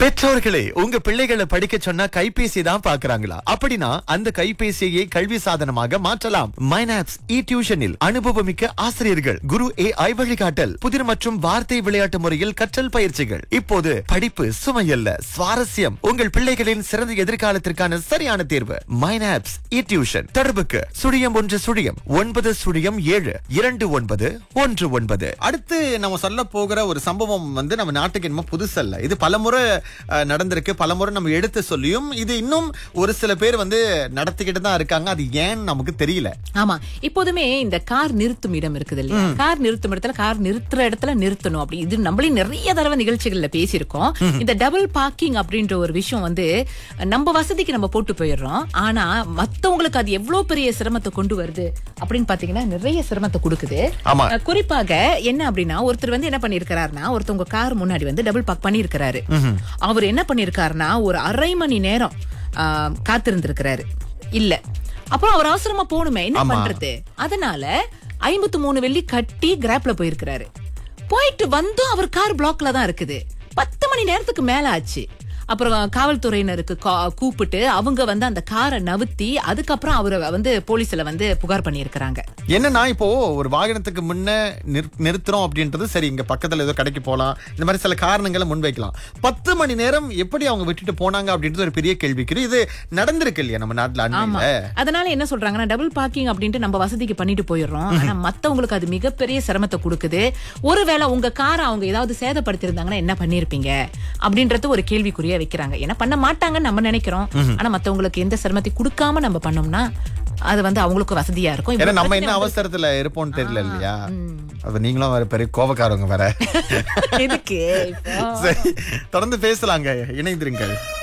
பெற்றோர்களே உங்க பிள்ளைகளை படிக்க சொன்னா கைபேசி தான் பாக்குறாங்களா அப்படின்னா அந்த கைபேசியை கல்வி சாதனமாக மாற்றலாம் மைனாப்ஸ் இ டியூஷனில் அனுபவமிக்க ஆசிரியர்கள் குரு ஏ ஐ வழிகாட்டல் புதிர் மற்றும் வார்த்தை விளையாட்டு முறையில் கற்றல் பயிற்சிகள் இப்போது படிப்பு சுமையல்ல சுவாரஸ்யம் உங்கள் பிள்ளைகளின் சிறந்த எதிர்காலத்திற்கான சரியான தேர்வு மைனாப்ஸ் இ டியூஷன் தொடர்புக்கு சுழியம் ஒன்று சுழியம் ஒன்பது சுழியம் ஏழு இரண்டு ஒன்பது ஒன்று ஒன்பது அடுத்து நம்ம சொல்ல போகிற ஒரு சம்பவம் வந்து நம்ம நாட்டுக்கு என்னமோ புதுசல்ல இது பலமுறை அஹ், நடந்திருக்கு பலமுறை நம்ம எடுத்து சொல்லியும் இது இன்னும் ஒரு சில பேர் வந்து நடத்திக்கிட்டு தான் இருக்காங்க அது ஏன்னு நமக்கு தெரியல ஆமா இப்போதுமே இந்த கார் நிறுத்தும் இடம் இருக்குது இல்லையா கார் நிறுத்தும் இடத்துல கார் நிறுத்துற இடத்துல நிறுத்தணும் அப்படி இது நம்மளே நிறைய தடவை நிகழ்ச்சிகள்ல பேசியிருக்கோம் இந்த டபுள் பார்க்கிங் அப்படின்ற ஒரு விஷயம் வந்து நம்ம வசதிக்கு நம்ம போட்டு போயிடுறோம் ஆனா மத்தவங்களுக்கு அது எவ்வளவு பெரிய சிரமத்தை கொண்டு வருது அப்படின்னு பாத்தீங்கன்னா நிறைய சிரமத்தை கொடுக்குது ஆமா. அஹ், குறிப்பாக என்ன அப்படின்னா ஒருத்தர் வந்து என்ன பண்ணிருக்கிறாருன்னா ஒருத்தவங்க கார் முன்னாடி வந்து டபுள் பார்க் பண்ணிருக்கிறாரு அவர் என்ன பண்ணிருக்காருன்னா ஒரு அரை மணி நேரம் ஆஹ், காத்திருந்திருக்கிறாரு இல்ல அப்புறம் அவர் அவசரமா போகணுமே என்ன ஆமா. பண்றது அதனால ஐம்பத்து மூணு வெள்ளி கட்டி கிராப்ல போயிருக்கிறாரு போயிட்டு வந்தும் அவர் கார் பிளாக்ல தான் இருக்குது பத்து மணி நேரத்துக்கு மேல ஆச்சு அப்புறம் காவல்துறையினருக்கு கா- கூப்பிட்டு அவங்க வந்து அந்த காரை நவுத்தி அதுக்கப்புறம் அவரை வந்து போலீஸ்ல வந்து புகார் பண்ணியிருக்கிறாங்க என்னன்னா இப்போ ஒரு வாகனத்துக்கு முன்ன நிறு- நிறுத்துறோம் அப்படின்றது சரி இங்க பக்கத்துல ஏதோ கடைக்கு போலாம் இந்த மாதிரி சில காரணங்களை முன்வைக்கலாம் பத்து மணி நேரம் எப்படி அவங்க விட்டுட்டு போனாங்க அப்படின்றது ஒரு பெரிய கேள்விக்குறி இது நடந்திருக்கு இல்லையா நம்ம நாட்டுல ஆமா அண்மையில அதனால என்ன சொல்றாங்கன்னா டபுள் பார்க்கிங் அப்படின்ட்டு நம்ம வசதிக்கு பண்ணிட்டு போயிடுறோம் ஆனா மத்தவங்களுக்கு அது மிகப்பெரிய சிரமத்தை கொடுக்குது ஒருவேளை உங்க காரை அவங்க ஏதாவது சேதப்படுத்திருந்தாங்கன்னா என்ன பண்ணிருப்பீங்க அப்படின்றது ஒரு கேள்விக்குறியா வைக்கிறாங்க ஏன்னா பண்ண மாட்டாங்கன்னு நம்ம நினைக்கிறோம் ஆனா மத்தவங்களுக்கு எந்த சிரமத்தை கொடுக்காம நம்ம பண்ணோம்னா அது வந்து அவங்களுக்கு வசதியா இருக்கும் ஏன்னா இவ்வளவு நம்ம என்ன பிரச்சனை அவசரத்துல இருப்போம்னு தெரியல இல்லையா அது நீங்களும் வேற பெரிய கோபக்காரவங்க வேற எதுக்கு இப்போ சரி தொடர்ந்து பேசலாங்க இணைந்திருங்கள்